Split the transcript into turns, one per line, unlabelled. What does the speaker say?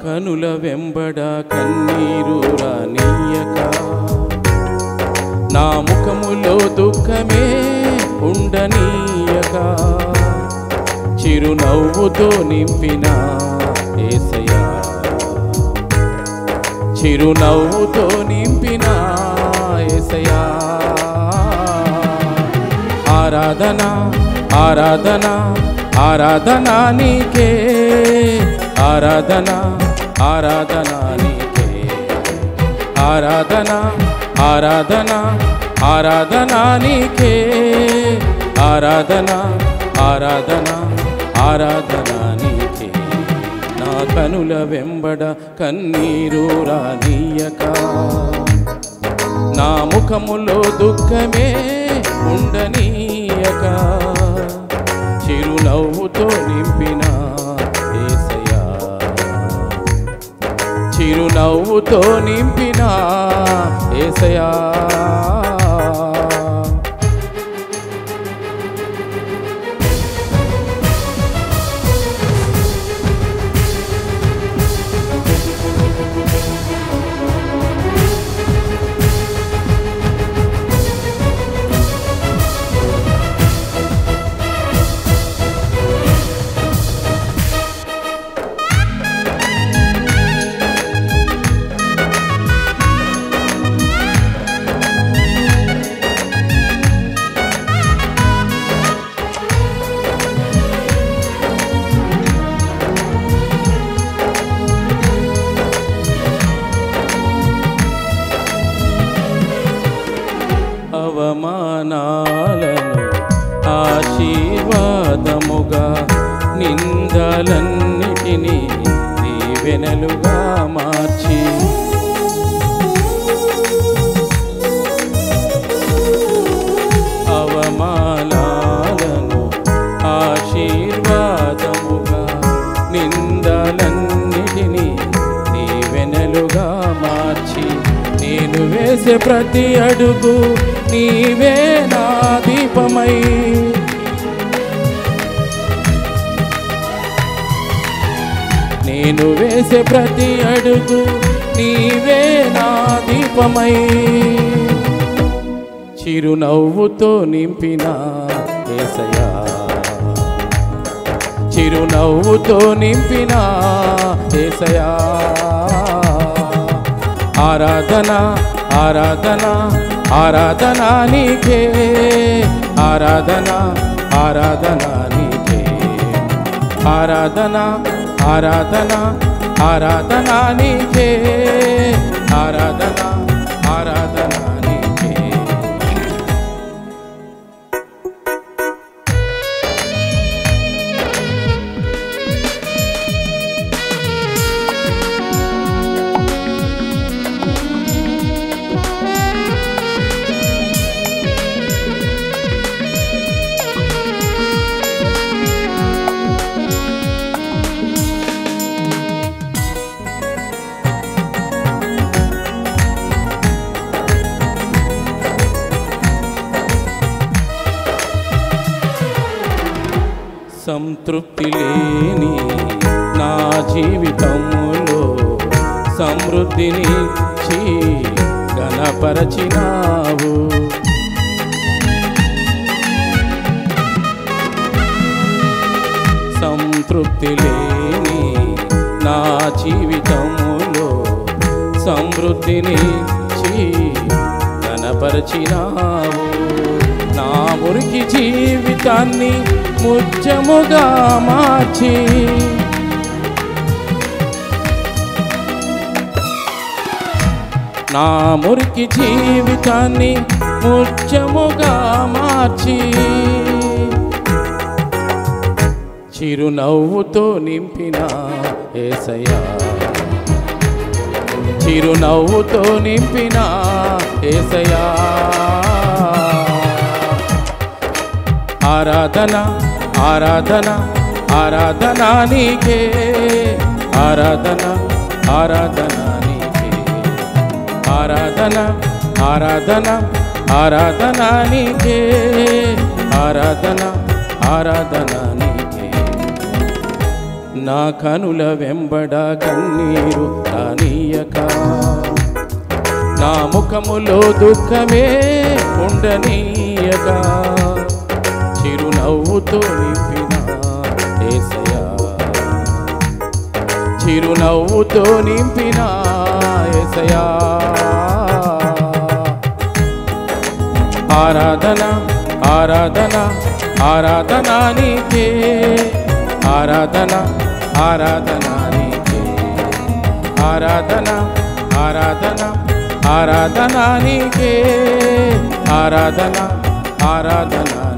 కనుల వెంబడ కన్నీరు రానీయక నా ముఖములో దుఃఖమే ఉండనీయక చిరునవ్వుతో నింపిన ఏసయ్యా చిరునవ్వుతో నింపిన ఏసయ్యా ఆరాధన ఆరాధన ఆరాధన నీకే ఆరాధన ఆరాధన నీకే ఆరాధన ఆరాధన ఆరాధన నీకే ఆరాధన ఆరాధన ఆరాధన నీకే నా కనుల వెంబడ కన్నీరు రానీయక నా ముఖములో దుఃఖమే ఉండనీయక చిరునవ్వుతో నింపిన ఏసయ్యా చిరునవ్వుతో నింపిన ఏసయ్యా అవమానాలను ఆశీర్వాదముగా నిందలన్నిటినీ దీవెనలుగా మార్చి అవమానాలను ఆశీర్వాదముగా నిందలన్నిటినీ దీవెనలుగా మార్చి నేను వేసే ప్రతి అడుగు నీవే నా దీపమై నేను వేసే ప్రతి అడుగు నీవే నా దీపమై చిరునవ్వుతో నింపిన ఏసయ్యా చిరునవ్వుతో నింపిన ఏసయా ఆరాధన ఆరాధన ఆరాధన నీకే ఆరాధన ఆరాధన నీకే ఆరాధన ఆరాధన ఆరాధన నీకే ఆరాధన ఆరాధన నీకే సంతృప్తి లేని నా జీవితములో సమృద్ధినిచ్చి గణపరచినావు సంతృప్తి లేని నా జీవితములో సమృద్ధినిచ్చి కనపరిచినావు నా మురికి జీవితాన్ని ముత్యముగా మార్చి నా మురికి జీవితాన్ని ముత్యముగా మార్చి చిరునవ్వుతో నింపిన ఏసయ్యా చిరునవ్వుతో నింపిన ఏసయ్యా ఆరాధన ఆరాధన ఆరాధన నీకే ఆరాధన ఆరాధన నీకే ఆరాధన ఆరాధన ఆరాధన నీకే ఆరాధన ఆరాధన నీకే నా కనుల వెంబడ కన్నీరు రానీయక నా ముఖములో దుఃఖమే ఉండనీయక చిరునవ్వుతో నింపిన ఏసయా చిరునవ్వుతో నింపిన ఏసయా ఆరాధన ఆరాధన ఆరాధన నీకే ఆరాధన ఆరాధన నీకే ఆరాధన ఆరాధన ఆరాధన నీకే ఆరాధన ఆరాధన